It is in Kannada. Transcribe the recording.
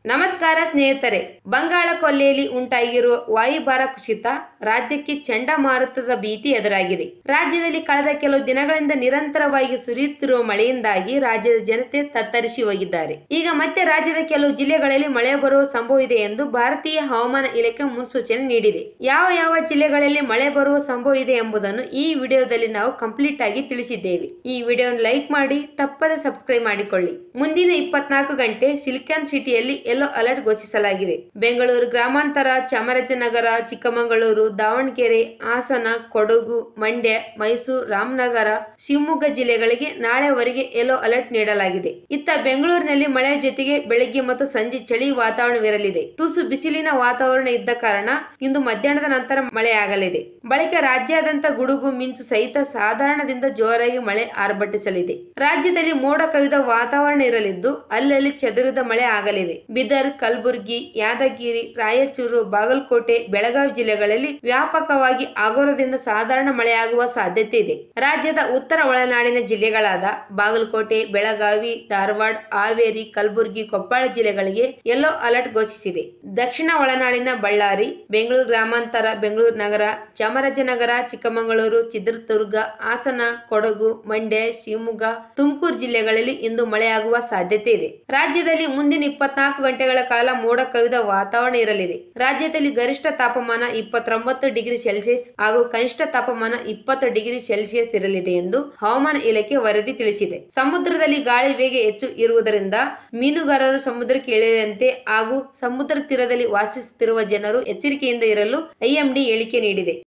ನಮಸ್ಕಾರ ಸ್ನೇಹಿತರೆ ಬಂಗಾಳ ಕೊಲ್ಲಿಯಲ್ಲಿ ಉಂಟಾಗಿರುವ ವಾಯುಭಾರ ಕುಸಿತ ರಾಜ್ಯಕ್ಕೆ ಚಂಡಮಾರುತದ ಭೀತಿ ಎದುರಾಗಿದೆ ರಾಜ್ಯದಲ್ಲಿ ಕಳೆದ ಕೆಲವು ದಿನಗಳಿಂದ ನಿರಂತರವಾಗಿ ಸುರಿಯುತ್ತಿರುವ ಮಳೆಯಿಂದಾಗಿ ರಾಜ್ಯದ ಜನತೆ ತತ್ತರಿಸಿ ಹೋಗಿದ್ದಾರೆ ಈಗ ಮತ್ತೆ ರಾಜ್ಯದ ಕೆಲವು ಜಿಲ್ಲೆಗಳಲ್ಲಿ ಮಳೆ ಬರುವ ಸಂಭವ ಇದೆ ಎಂದು ಭಾರತೀಯ ಹವಾಮಾನ ಇಲಾಖೆ ಮುನ್ಸೂಚನೆ ನೀಡಿದೆ ಯಾವ ಯಾವ ಜಿಲ್ಲೆಗಳಲ್ಲಿ ಮಳೆ ಬರುವ ಸಂಭವ ಇದೆ ಎಂಬುದನ್ನು ಈ ವಿಡಿಯೋದಲ್ಲಿ ನಾವು ಕಂಪ್ಲೀಟ್ ಆಗಿ ತಿಳಿಸಿದ್ದೇವೆ ಈ ವಿಡಿಯೋನ ಲೈಕ್ ಮಾಡಿ ತಪ್ಪದೆ ಸಬ್ಸ್ಕ್ರೈಬ್ ಮಾಡಿಕೊಳ್ಳಿ ಮುಂದಿನ ಇಪ್ಪತ್ನಾಲ್ಕು ಗಂಟೆ ಸಿಲಿಕಾನ್ ಸಿಟಿಯಲ್ಲಿ ಯೆಲ್ಲೋ ಅಲರ್ಟ್ ಘೋಷಿಸಲಾಗಿದೆ ಬೆಂಗಳೂರು ಗ್ರಾಮಾಂತರ ಚಾಮರಾಜನಗರ ಚಿಕ್ಕಮಗಳೂರು ದಾವಣಗೆರೆ ಹಾಸನ ಕೊಡಗು ಮಂಡ್ಯ ಮೈಸೂರು ರಾಮನಗರ ಶಿವಮೊಗ್ಗ ಜಿಲ್ಲೆಗಳಿಗೆ ನಾಳೆವರೆಗೆ ಯೆಲ್ಲೋ ಅಲರ್ಟ್ ನೀಡಲಾಗಿದೆ ಇತ್ತ ಬೆಂಗಳೂರಿನಲ್ಲಿ ಮಳೆ ಜೊತೆಗೆ ಬೆಳಗ್ಗೆ ಮತ್ತು ಸಂಜೆ ಚಳಿ ವಾತಾವರಣವಿರಲಿದೆ ತುಸು ಬಿಸಿಲಿನ ವಾತಾವರಣ ಇದ್ದ ಕಾರಣ ಇಂದು ಮಧ್ಯಾಹ್ನದ ನಂತರ ಮಳೆ ಆಗಲಿದೆ ಬಳಿಕ ರಾಜ್ಯಾದ್ಯಂತ ಗುಡುಗು ಮಿಂಚು ಸಹಿತ ಸಾಧಾರಣದಿಂದ ಜೋರಾಗಿ ಮಳೆ ಆರ್ಭಟಿಸಲಿದೆ ರಾಜ್ಯದಲ್ಲಿ ಮೋಡ ಕವಿದ ವಾತಾವರಣ ಇರಲಿದ್ದು ಅಲ್ಲಲ್ಲಿ ಚದುರಿದ ಮಳೆ ಆಗಲಿದೆ ಬೀದರ್ ಕಲಬುರಗಿ ಯಾದಗಿರಿ ರಾಯಚೂರು ಬಾಗಲಕೋಟೆ ಬೆಳಗಾವಿ ಜಿಲ್ಲೆಗಳಲ್ಲಿ ವ್ಯಾಪಕವಾಗಿ ಆಗೋರದಿಂದ ಸಾಧಾರಣ ಮಳೆಯಾಗುವ ಸಾಧ್ಯತೆ ಇದೆ ರಾಜ್ಯದ ಉತ್ತರ ಒಳನಾಡಿನ ಜಿಲ್ಲೆಗಳಾದ ಬಾಗಲಕೋಟೆ ಬೆಳಗಾವಿ ಧಾರವಾಡ ಹಾವೇರಿ ಕಲಬುರಗಿ ಕೊಪ್ಪಳ ಜಿಲ್ಲೆಗಳಿಗೆ ಯೆಲ್ಲೋ ಅಲರ್ಟ್ ಘೋಷಿಸಿದೆ ದಕ್ಷಿಣ ಒಳನಾಡಿನ ಬಳ್ಳಾರಿ ಬೆಂಗಳೂರು ಗ್ರಾಮಾಂತರ ಬೆಂಗಳೂರು ನಗರ ಚಾಮರಾಜನಗರ ಚಿಕ್ಕಮಗಳೂರು ಚಿತ್ರದುರ್ಗ ಹಾಸನ ಕೊಡಗು ಮಂಡ್ಯ ಶಿವಮೊಗ್ಗ ತುಮಕೂರು ಜಿಲ್ಲೆಗಳಲ್ಲಿ ಇಂದು ಮಳೆಯಾಗುವ ಸಾಧ್ಯತೆ ಇದೆ ರಾಜ್ಯದಲ್ಲಿ ಮುಂದಿನ ಇಪ್ಪತ್ನಾಲ್ಕು ಗಂಟೆಗಳ ಕಾಲ ಮೋಡ ಕವಿದ ವಾತಾವರಣ ಇರಲಿದೆ ರಾಜ್ಯದಲ್ಲಿ ಗರಿಷ್ಠ ತಾಪಮಾನ ಇಪ್ಪತ್ತೊಂಬತ್ತು ಡಿಗ್ರಿ ಸೆಲ್ಸಿಯಸ್ ಹಾಗೂ ಕನಿಷ್ಠ ತಾಪಮಾನ ಇಪ್ಪತ್ತು ಡಿಗ್ರಿ ಸೆಲ್ಸಿಯಸ್ ಇರಲಿದೆ ಎಂದು ಹವಾಮಾನ ಇಲಾಖೆ ವರದಿ ತಿಳಿಸಿದೆ ಸಮುದ್ರದಲ್ಲಿ ಗಾಳಿ ವೇಗ ಹೆಚ್ಚು ಇರುವುದರಿಂದ ಮೀನುಗಾರರು ಸಮುದ್ರಕ್ಕೆ ಇಳಿಯದಂತೆ ಹಾಗೂ ಸಮುದ್ರ ತೀರದಲ್ಲಿ ವಾಸಿಸುತ್ತಿರುವ ಜನರು ಎಚ್ಚರಿಕೆಯಿಂದ ಇರಲು ಐಎಂಡಿ ಹೇಳಿಕೆ ನೀಡಿದೆ